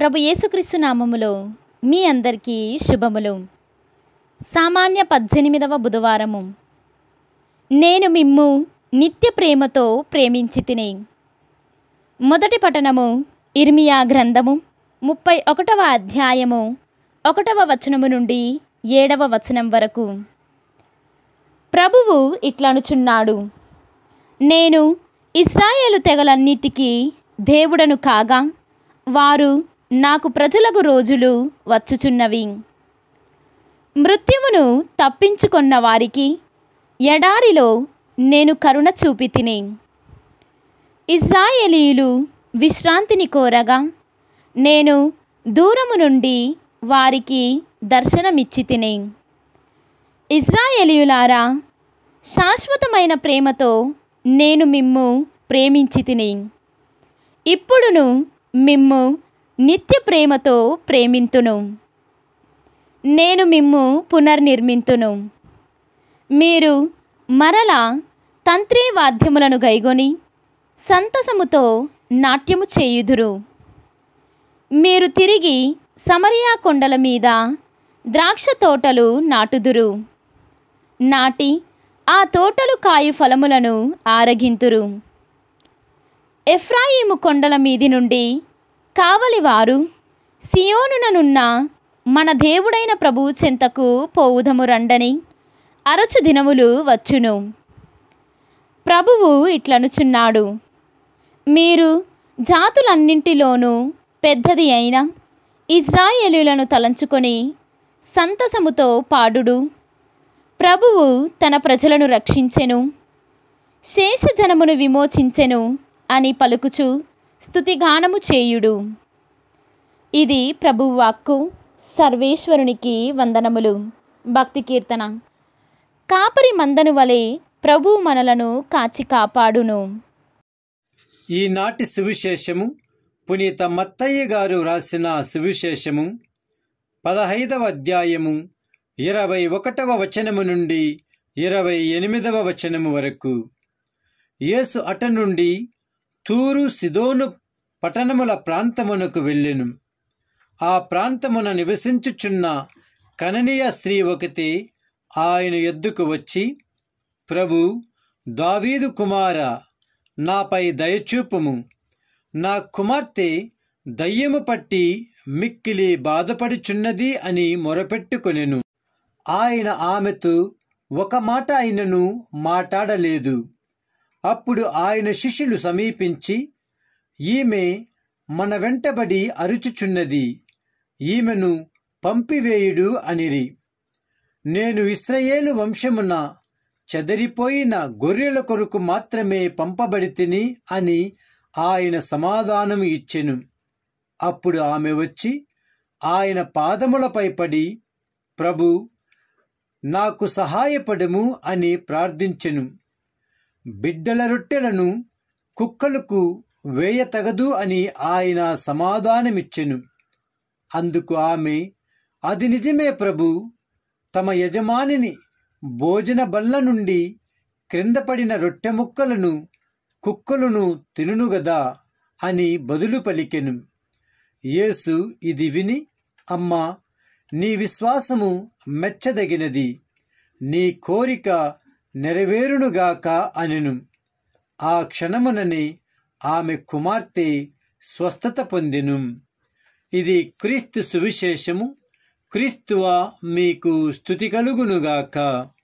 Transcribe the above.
ప్రభు యేసుక్రీస్తు నామములో మీ అందరికీ శుభములు సామాన్య పద్దెనిమిదవ బుధవారము నేను మిమ్ము నిత్య ప్రేమతో ప్రేమించి తిని మొదటి పఠనము ఇర్మియా గ్రంథము ముప్పై ఒకటవ అధ్యాయము ఒకటవ వచనము నుండి ఏడవ వచనం వరకు ప్రభువు ఇట్లనుచున్నాడు నేను ఇస్రాయేలు తెగలన్నిటికీ దేవుడను కాగా వారు నాకు ప్రజలకు రోజులు వచ్చుచున్నవి మృత్యువును తప్పించుకొన్న వారికి ఎడారిలో నేను కరుణ చూపి తిని ఇజ్రాయేలీయులు విశ్రాంతిని కోరగా నేను దూరము నుండి వారికి దర్శనమిచ్చి తిని ఇజ్రాయేలీయులారా శాశ్వతమైన ప్రేమతో నేను మిమ్ము ప్రేమించి తిని ఇప్పుడును మిమ్ము నిత్య ప్రేమతో ప్రేమింతును నేను మిమ్ము పునర్నిర్మింతును మీరు మరల తంత్రీ వాద్యములను గైగొని సంతసముతో నాట్యము చేయుదురు మీరు తిరిగి సమరియా కొండల మీద ద్రాక్ష తోటలు నాటుదురు నాటి ఆ తోటలు కాయు ఫలములను ఆరగింతురు ఎఫ్రాయిము కొండల మీది నుండి కావలివారు సియోనుననున్న మన దేవుడైన ప్రభువు చెంతకు పోవుదము రండని అరచు దినములు వచ్చును ప్రభువు ఇట్లనుచున్నాడు మీరు జాతులన్నింటిలోనూ పెద్దది అయిన ఇజ్రాయేలులను తలంచుకొని సంతసముతో పాడుడు ప్రభువు తన ప్రజలను రక్షించెను శేషజనమును విమోచించెను అని పలుకుచు స్తుతిగానము చేయుడు ఇది ప్రభువు వాక్కు సర్వేశ్వరునికి వందనములు భక్తి కీర్తన కాపరి మందను వలె ప్రభు మనలను కాచి కాపాడును ఈనాటి సువిశేషము పునీత మత్తయ్య గారు రాసిన సువిశేషము పదహైదవ అధ్యాయము ఇరవై ఒకటవ వచనము నుండి ఇరవై ఎనిమిదవ వచనము వరకు యేసు అట నుండి తూరు సిదోను పట్టణముల ప్రాంతమునకు వెళ్ళెను ఆ ప్రాంతమున నివసించుచున్న కననీయ స్త్రీ ఒకటి ఆయన ఎద్దుకు వచ్చి ప్రభు దావీదు కుమార నాపై దయచూపుము నా కుమార్తె దయ్యము పట్టి మిక్కిలి బాధపడుచున్నది అని మొరపెట్టుకొనెను ఆయన ఆమెతో ఒక మాట ఆయనను మాట్లాడలేదు అప్పుడు ఆయన శిష్యులు సమీపించి ఈమె మన వెంటబడి అరుచుచున్నది ఈమెను పంపివేయుడు అనిరి నేను ఇస్రయేలు వంశమున చెదరిపోయిన గొర్రెల కొరకు మాత్రమే పంపబడితిని అని ఆయన సమాధానం ఇచ్చెను అప్పుడు ఆమె వచ్చి ఆయన పాదములపై పడి ప్రభు నాకు సహాయపడము అని ప్రార్థించెను బిడ్డల రొట్టెలను కుక్కలకు వేయతగదు అని ఆయన సమాధానమిచ్చెను అందుకు ఆమె అది నిజమే ప్రభు తమ యజమానిని భోజన బల్ల నుండి క్రింద పడిన రొట్టె ముక్కలను కుక్కలను తినును గదా అని బదులు పలికెను యేసు ఇది విని అమ్మా నీ విశ్వాసము మెచ్చదగినది నీ కోరిక నెరవేరునుగాక అనెను ఆ క్షణముననే ఆమె కుమార్తె స్వస్థత పొందెను ఇది క్రీస్తు సువిశేషము క్రీస్తువ మీకు స్థుతి కలుగునుగాక